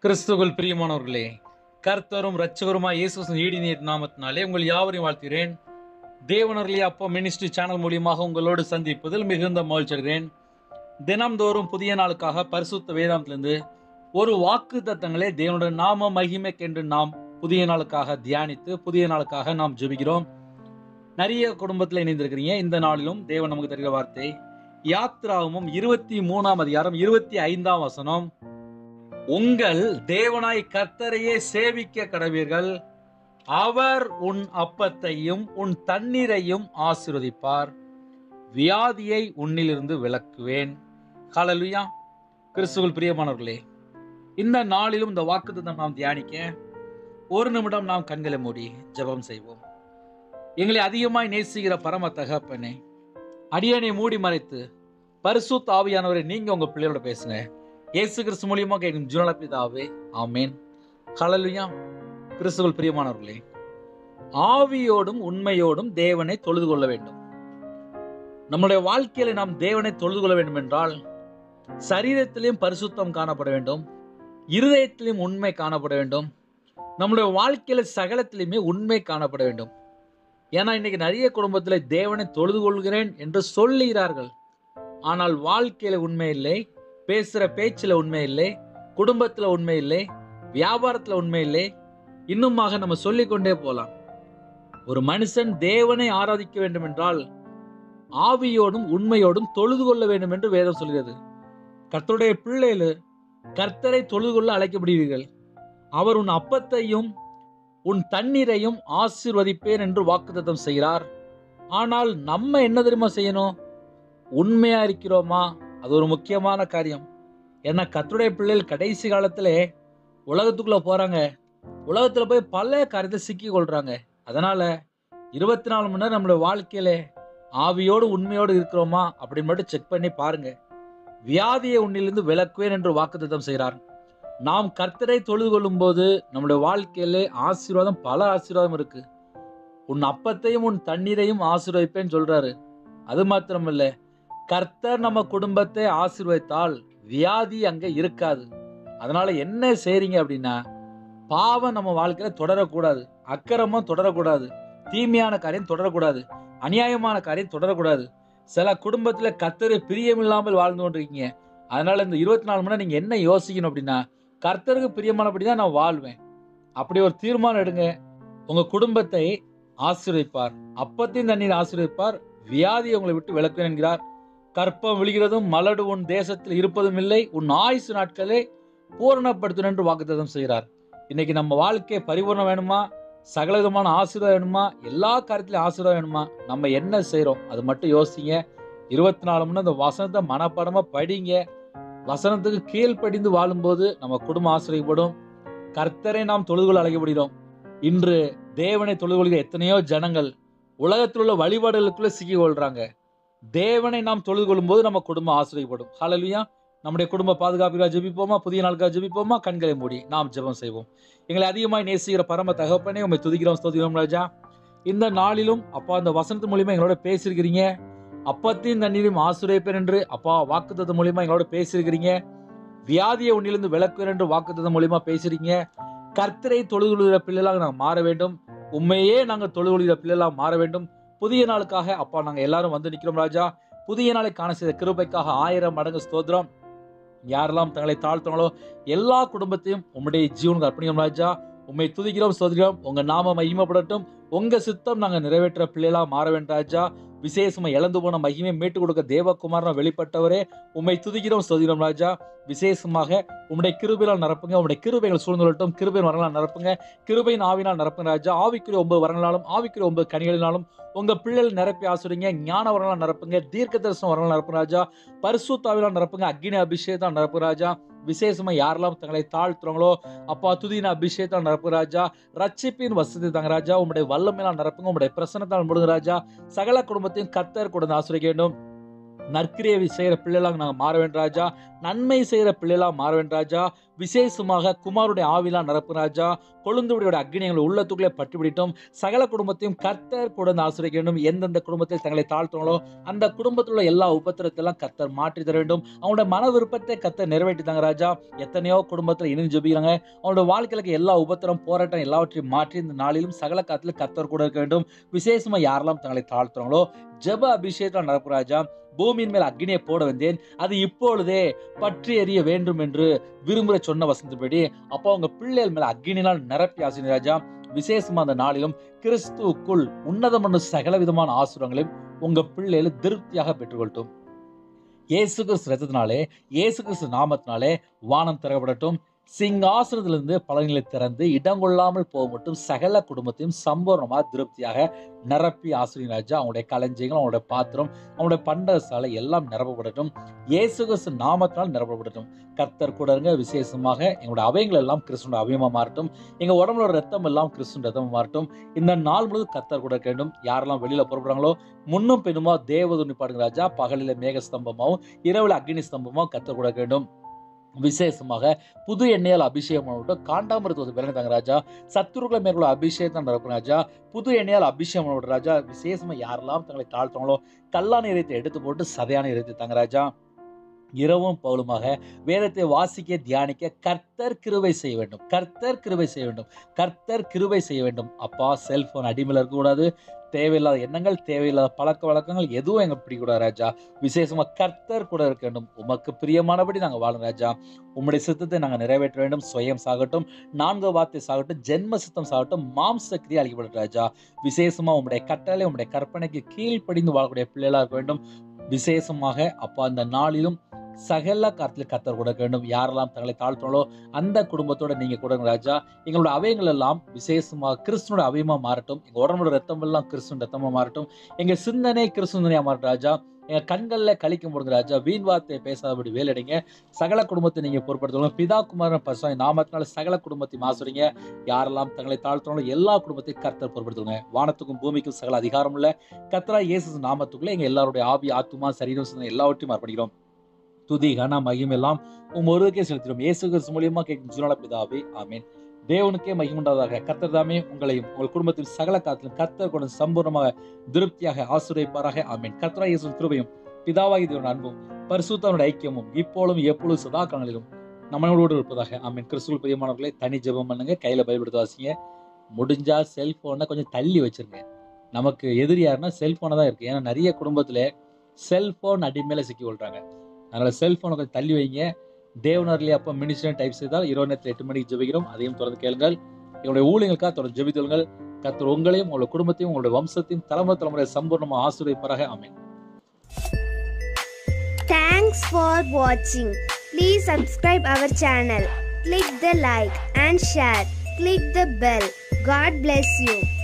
கிறிஸ்துவுக்குள் பிரியமானவர்களே கர்த்தரும் இரட்சகருமாய் இயேசு ஈடி நீர் நாமத்தினாலே உங்கள் யாவரையும் வாழ்த்துகிறேன் தேவனர்களே அப்பா மினிஸ்ட்ரி சேனல் மூலியமாக உங்களோடு சந்திப்பதில் மிகுந்த மகிழ்ச்சி அடைகிறேன் தினம்தோறும் புதிய நாளுக்காக பரிசுத்த வேதாந்திலிருந்து ஒரு வாக்கு தத்தங்களே தேவனுடைய நாம மகிமைக்கென்று நாம் புதிய நாளுக்காக தியானித்து புதிய நாளுக்காக நாம் ஜெபிக்கிறோம் நிறைய குடும்பத்தில் இணைந்திருக்கிறீங்க இந்த நாளிலும் தேவன் நமக்கு தருகிற வார்த்தை யாத்ராகமும் இருபத்தி மூணாம் அதிகாரம் இருபத்தி ஐந்தாம் வசனம் உங்கள் தேவனாய் கர்த்தரையே சேவிக்க கடவீர்கள் அவர் உன் அப்பத்தையும் உன் தண்ணீரையும் ஆசீர்வதிப்பார் வியாதியை உன்னிலிருந்து விலக்குவேன் ஹalleluya கிறிஸ்துவுக்குள் பிரியமானவர்களே இந்த நாளிலும் இந்த வாக்குத்தத்தம் நாம் தியானிக்க ஒரு நிமிடம் நாம் கண்களை மூடி ஜெபம் செய்வோம் எங்களை அதிகமாய் நேசிக்கிற பரம தகப்பனே அடியனை மூடி மறைத்து பரிசுத்த ஆவியானவரை நீங்க உங்க பிள்ளையோட பேசுங்க இயேசு கிறிஸ்து மூலியமாக கேட்கும் ஜுனல பிதாவே ஆமேன் ஹalleluya கிறிஸ்துவுக்குள் பிரியமானவர்களே ஆவியோடும் உண்மையோடும் தேவனை தொழுது கொள்ள வேண்டும் நம்முடைய வாழ்க்கையில நாம் தேவனை தொழுது கொள்ள வேண்டும் என்றால் சரீரத்திலும் பரிசுத்தம் காணப்பட வேண்டும் இருதயத்திலும் உண்மை காணப்பட வேண்டும் நம்முடைய வாழ்க்கையில சகலத்திலுமே உண்மை காணப்பட வேண்டும் ஏன்னா இன்னைக்கு நிறைய குடும்பத்துல தேவனை தொழுது கொள்கிறேன் என்று சொல்லுகிறார்கள் ஆனால் வாழ்க்கையில உண்மை இல்லை பேசுற பேச்சுல உண்மை இல்லை குடும்பத்துல உண்மை இல்லை வியாபாரத்துல உண்மை இல்லை இன்னுமாக நம்ம சொல்லிக்கொண்டே போலாம் ஒரு மனுஷன் தேவனை ஆராதிக்க வேண்டும் என்றால் ஆவியோடும் உண்மையோடும் தொழுது கொள்ள வேண்டும் என்று வேதம் சொல்கிறது கர்த்தருடைய பிள்ளைகள் கர்த்தரை தொழுது கொள்ள அழைக்கப்படுவீர்கள் அவர் உன் அப்பத்தையும் உன் தண்ணீரையும் ஆசீர்வதிப்பேன் என்று வாக்குத்தத்தம் செய்கிறார் ஆனால் நம்ம என்ன தெரியுமா செய்யணும் உண்மையா இருக்கிறோமா அது ஒரு முக்கியமான காரியம் ஏன்னா கர்த்தருடைய பிள்ளைகள் கடைசி காலத்துல உலகத்துக்குள்ள போறாங்க உலகத்துல போய் பல காரியத்தை சிக்கி கொள்றாங்க அதனால இருபத்தி நாலு மணி நேரம் நம்மளுடைய வாழ்க்கையில ஆவியோடு உண்மையோடு இருக்கிறோமா அப்படின்னு மட்டும் செக் பண்ணி பாருங்க வியாதியை உன்னிலிருந்து விலக்குவேன் என்று வாக்குத்தத்தம் செய்கிறார் நாம் கர்த்தரை தொழுது கொள்ளும் போது நம்முடைய வாழ்க்கையிலே ஆசீர்வாதம் பல ஆசீர்வாதம் இருக்கு உன் அப்பத்தையும் உன் தண்ணீரையும் ஆசீர்வதிப்பேன்னு சொல்றாரு அது மாத்திரமில்ல கர்த்தர் நம்ம குடும்பத்தை ஆசீர்வதித்தால் வியாதி அங்க இருக்காது அதனால என்ன செய்றீங்க அப்படின்னா பாவம் நம்ம வாழ்க்கையில தொடரக்கூடாது அக்கிரமம் தொடரக்கூடாது தீமையான காரியம் தொடரக்கூடாது அநியாயமான காரியம் தொடரக்கூடாது சில குடும்பத்துல கர்த்தரை பிரியமில்லாமல் வாழ்ந்து கொண்டிருக்கீங்க அதனால இந்த இருபத்தி நாலு மணி நேரம் நீங்க என்ன யோசிக்கணும் அப்படின்னா கர்த்தருக்கு பிரியமானபடி தான் நான் வாழ்வேன் அப்படி ஒரு தீர்மானம் எடுங்க உங்க குடும்பத்தை ஆசீர்வதிப்பார் அப்பத்தையும் தண்ணீர் ஆசீர்வதிப்பார் வியாதியை உங்களை விட்டு விளக்குவேன் என்கிறார் கற்பம் விழுகிறதும் மலடு உன் தேசத்தில் இருப்பதும் இல்லை உன் ஆயுசு நாட்களை பூரணப்படுத்தும் என்று வாக்குத்தத்தம் செய்கிறார் இன்னைக்கு நம்ம வாழ்க்கை பரிபூர்ணம் வேணுமா சகலவிதமான ஆசீர்வாதம் வேணுமா எல்லா காரியத்திலும் ஆசீர்வாதம் வேணுமா நம்ம என்ன செய்றோம் அது மட்டும் யோசிங்க இருபத்தி நாலு மணி நேரம் இந்த வசனத்தை மனப்பாடமா படிங்க வசனத்துக்கு கீழ்ப்படிந்து வாழும்போது நம்ம குடும்பம் ஆசிரியப்படும் கர்த்தரை நாம் தொழுதுகொள்ள அழைக்கப்படுகிறோம் இன்று தேவனை தொழுதுகொள்கிற எத்தனையோ ஜனங்கள் உலகத்தில் உள்ள வழிபாடுகளுக்குள்ள சிக்கி கொள்றாங்க தேவனை நாம் தொழுது கொள்ளும் போது நம்ம குடும்பம் ஆசிரியப்படும் ஹalleluya நம்முடைய குடும்ப பாதுகாப்புக்காக ஜெபிப்போமா புதிய நாளுக்காக ஜெபிப்போமா கண்களை மூடி நாம் ஜெபம் செய்வோம் எங்களை அதிகமாய் நேசிக்கிற பரம தகப்பனே உண்மை துதிக்கிறோம் ஸ்தோதிக்கிறோம் ராஜா இந்த நாளிலும் அப்பா இந்த வசனத்து மூலியமா எங்களோட பேசியிருக்கிறீங்க அப்பத்தையும் தண்ணீரையும் ஆசிரியப்பேன் என்று அப்பா வாக்குத்தத்து மூலியமா எங்களோட பேசியிருக்கிறீங்க வியாதியை உன்னிலிருந்து விளக்குவேன் என்று வாக்குத்தத்து மூலியமா பேசுறீங்க கர்த்தரை தொழுதுகிற பிள்ளைகளாக நாங்கள் மாற வேண்டும் உண்மையே நாங்கள் தொழுதுகிற பிள்ளைகளாக மாற வேண்டும் புதிய நாளுக்காக அப்பா நாங்கள் எல்லாரும் வந்து நிற்கிறோம் ராஜா புதிய நாளை காண செய்த கிருபைக்காக ஆயிரம் மடங்கு ஸ்தோத்திரம் யாரெல்லாம் தங்களை தாழ்த்தினாலோ எல்லா குடும்பத்தையும் உம்முடைய ஜீவனுக்கு அர்ப்பணிக்கிறோம் ராஜா உண்மை துதிக்கிறோம் ஸ்தோதிக்கிறோம் உங்க நாம மகிமைப்படட்டும் உங்க சித்தம் நாங்க நிறைவேற்ற பிள்ளைகளா மாற வேண்டும் ராஜா விசேஷமா இழந்து போன மகிமை மீட்டு கொடுக்க தேவகுமாரன் வெளிப்பட்டவரே உம்மை துதிக்கிறோம் ஸ்தோதிக்கிறோம் ராஜா விசேஷமாக உம்முடைய கிருபையால் நிரப்புங்க உம்முடைய கிருபைகள் சூழ்ந்துள்ளட்டும் கிருபையின் வரங்களால் நிரப்புங்க கிருபையின் ஆவினால் நிரப்புங்க ராஜா ஆவிக்குரிய ஒன்பது வரங்களாலும் ஆவிக்குரிய ஒன்பது கனிகளினாலும் உங்க பிள்ளைகள் நிரப்பி ஆசுறீங்க ஞான வரங்களால் நிரப்புங்க தீர்க்க தரிசனம் வரங்களால் நிரப்புங்க ராஜா பரிசுத்தாவினால் நிரப்புங்க அக்னி அபிஷேகத்தால் நிரப்புங்க ராஜா விசேஷமா யாரெல்லாம் தங்களை தாழ்த்துறாங்களோ அப்பா துதின அபிஷேகத்தால் நிரப்புங்க ராஜா ரட்சிப்பின் வசதி தாங்க ராஜா உம்முடைய வல்லமையால் நிரப்புங்க உம்முடைய பிரசனத்தால் முடுங்க ராஜா சகல குடும்பத்தையும் கத்தர் கொடுத்து ஆசிரிக்க வேண்டும் நற்கிரியை செய்கிற பிள்ளைகளாக நாங்கள் மாற வேண்டும் ராஜா நன்மை செய்கிற பிள்ளைகளாக மாற வேண்டும் ராஜா விசேஷமாக குமாருடைய ஆவிலாம் நிரப்பு ராஜா கொழுந்துடைய அக்னி எங்களை உள்ளத்துக்குள்ளே பட்டுப்பிடிட்டும் சகல குடும்பத்தையும் கர்த்தர் கூட ஆசிரிக்க வேண்டும் எந்தெந்த குடும்பத்தில் தங்களை தாழ்த்துங்களோ அந்த குடும்பத்தில் உள்ள எல்லா உபத்திரத்தெல்லாம் கர்த்தர் மாற்றி தர வேண்டும் அவனுடைய மன விருப்பத்தை கர்த்தர் நிறைவேற்றி தாங்க ராஜா எத்தனையோ குடும்பத்தில் இணைந்து ஜெபிக்கிறாங்க அவனோட வாழ்க்கையில எல்லா உபத்திரம் போராட்டம் எல்லாவற்றையும் மாற்றி இந்த நாளிலும் சகல காலத்தில் கர்த்தர் கூட இருக்க வேண்டும் விசேஷமா யாரெல்லாம் தங்களை தாழ்த்துறாங்களோ ஜெப அபிஷேகம் நடப்பு ராஜா பூமியின் மேல் அக்னியை போட வந்தேன் அது இப்பொழுதே பற்றி எறிய வேண்டும் என்று விரும்புகிற சொன்ன வசந்தபடி அப்போ அவங்க பிள்ளைகள் மேல அக்னினால் நிரப்பி ஆசினி ராஜா விசேஷமா அந்த நாளிலும் கிறிஸ்துவுக்குள் உன்னதமான சகல விதமான ஆசுரங்களையும் உங்க பிள்ளைகள் திருப்தியாக பெற்றுக்கொள்ளட்டும் இயேசு கிறிஸ்து ரத்தத்தினாலே இயேசு கிறிஸ்து நாமத்தினாலே வானம் திறக்கப்படட்டும் சிங்காசனத்திலிருந்து பலன்களை திறந்து இடம் கொள்ளாமல் போக மட்டும் சகல குடும்பத்தையும் சம்பூர்ணமாக திருப்தியாக நிரப்பி ஆசிரியர் ராஜா அவங்களுடைய களஞ்சியங்கள் அவங்களுடைய பாத்திரம் அவங்களுடைய பண்டக சாலை எல்லாம் நிரப்பப்படட்டும் இயேசு கிறிஸ்து நாமத்தினால் நிரப்பப்படட்டும் கர்த்தர் கூட இருங்க விசேஷமாக எங்களுடைய அவைகள் எல்லாம் கிறிஸ்துவோட அவயமா மாறட்டும் எங்க உடம்புல ரத்தம் எல்லாம் கிறிஸ்துவ ரத்தம் மாறட்டும் இந்த நாள் முழுவதும் கர்த்தர் கூட வேண்டும் யாரெல்லாம் வெளியில புறப்படுறாங்களோ முன்னும் பின்னுமா தேவதுனி பாடுங்க ராஜா பகலில மேக ஸ்தம்பமாவும் இரவுல அக்னி ஸ்தம்பமாவும் கர்த்தர் கூட வேண்டும் விசேஷமாக புது எண்ணெயால் அபிஷேகம் பண்ணட்டும் காண்டாமிருத்துவது விளங்க தாங்க ராஜா சத்துருக்களை மேற்கொள்ள அபிஷேகம் நடக்கும் ராஜா புது எண்ணெயால் அபிஷேகம் பண்ண ராஜா விசேஷமா யாரெல்லாம் தங்களை தாழ்த்தாங்களோ கல்லான இறைத்தை எடுத்து போட்டு சதையான இறைத்தை தாங்க ராஜா இரவும் பகலுமாக வேதத்தை வாசிக்க தியானிக்க கர்த்தர் கிருபை செய்ய வேண்டும் கர்த்தர் கிருபை செய்ய வேண்டும் கர்த்தர் கிருபை செய்ய வேண்டும் அப்பா செல்போன் அடிமையில் இருக்கக்கூடாது தேவையில்லாத எண்ணங்கள் தேவையில்லாத பழக்க வழக்கங்கள் எதுவும் எங்க பிடிக்கூடாது ராஜா விசேஷமா கர்த்தர் கூட இருக்க வேண்டும் உமக்கு பிரியமானபடி நாங்கள் வாழும் ராஜா உம்முடைய சித்தத்தை நாங்கள் நிறைவேற்ற வேண்டும் சுயம் சாகட்டும் நான்கு வார்த்தை சாகட்டும் ஜென்ம சித்தம் சாகட்டும் மாம்ச கிரியை அழிக்கப்படும் ராஜா விசேஷமா உம்முடைய கட்டளை உம்முடைய கற்பனைக்கு கீழ்ப்படிந்து வாழக்கூடிய பிள்ளைகளா இருக்க வேண்டும் விசேஷமாக அப்பா அந்த நாளிலும் சகல காலத்தில் கத்தர் கொடுக்க வேண்டும் யாரெல்லாம் தங்களை தாழ்த்தாங்களோ அந்த குடும்பத்தோட நீங்க கொடுங்க ராஜா எங்களோட அவயங்கள் எல்லாம் விசேஷமா கிறிஸ்துவோட அவயமா மாறட்டும் எங்க உடம்போட ரத்தம் எல்லாம் கிறிஸ்துவ ரத்தமா மாறட்டும் எங்க சிந்தனை கிறிஸ்துவனையா மாறட்டும் ராஜா எங்க கண்கள்ல கழிக்க முடிஞ்ச ராஜா வீண் வார்த்தையை பேசாதபடி வேலடிங்க சகல குடும்பத்தை நீங்க பொறுப்படுத்தணும் பிதா குமாரன் பசுவாய் நாமத்தினால சகல குடும்பத்தை மாசுறீங்க யாரெல்லாம் தங்களை தாழ்த்தாங்களோ எல்லா குடும்பத்தையும் கர்த்தர் பொறுப்படுத்துங்க வானத்துக்கும் பூமிக்கும் சகல அதிகாரம் உள்ள கர்த்தரா இயேசு நாமத்துக்குள்ள எங்க எல்லாருடைய ஆவி ஆத்துமா சரீரம் சிந்தனை எல்லாவற்றையும் அர்ப்பணிக்கிறோம் துதி கன மகிமெல்லாம் உம் ஒருவருக்கே செலுத்திடும் இயேசு கிறிஸ்து மூலியமா கேட்கும் ஜீவனால பிதாவே ஆமீன் தேவனுக்கே மகிமுண்டாதாக கர்த்தர் தாமே உங்களையும் உங்கள் குடும்பத்தில் சகல காலத்திலும் கர்த்தர் கொண்டு சம்பூர்ணமாக திருப்தியாக ஆசுரைப்பாராக ஆமீன் கர்த்தரா இயேசு கிருபையும் பிதாவாகி தேவன் அன்பும் பரிசுத்தவனுடைய ஐக்கியமும் இப்பொழுதும் எப்பொழுதும் சதா காலங்களிலும் நம்மளோடு இருப்பதாக ஆமீன் கிறிஸ்துவ பிரியமானவர்களை தனி ஜெபம் பண்ணுங்க கையில பயன்படுத்த வாசிங்க முடிஞ்சா செல்போனை கொஞ்சம் தள்ளி வச்சிருங்க நமக்கு எதிரி யாருன்னா செல்போனை தான் இருக்கு ஏன்னா நிறைய குடும்பத்துல செல்போன் அடிமையில சிக்கி கொள்றாங்க அதனால செல்போனை கொஞ்சம் தள்ளி வைங்க தேவனர்லி அப்போ மினிஸ்டர் டைப் செய்தால் இரவு நேரத்தில் எட்டு மணிக்கு ஜெபிக்கிறோம் அதையும் தொடர்ந்து கேளுங்கள் எங்களுடைய ஊழியர்களுக்காக தொடர்ந்து ஜெபித்துள்ளுங்கள் கர்த்தர் உங்களையும் உங்களுடைய குடும்பத்தையும் உங்களுடைய வம்சத்தையும் தலைமுறை தலைமுறை சம்பூர்ணமாக ஆசிரியப்பராக ஆமென் Thanks for watching. Please subscribe our channel. Click the like and share. Click the bell. God bless you.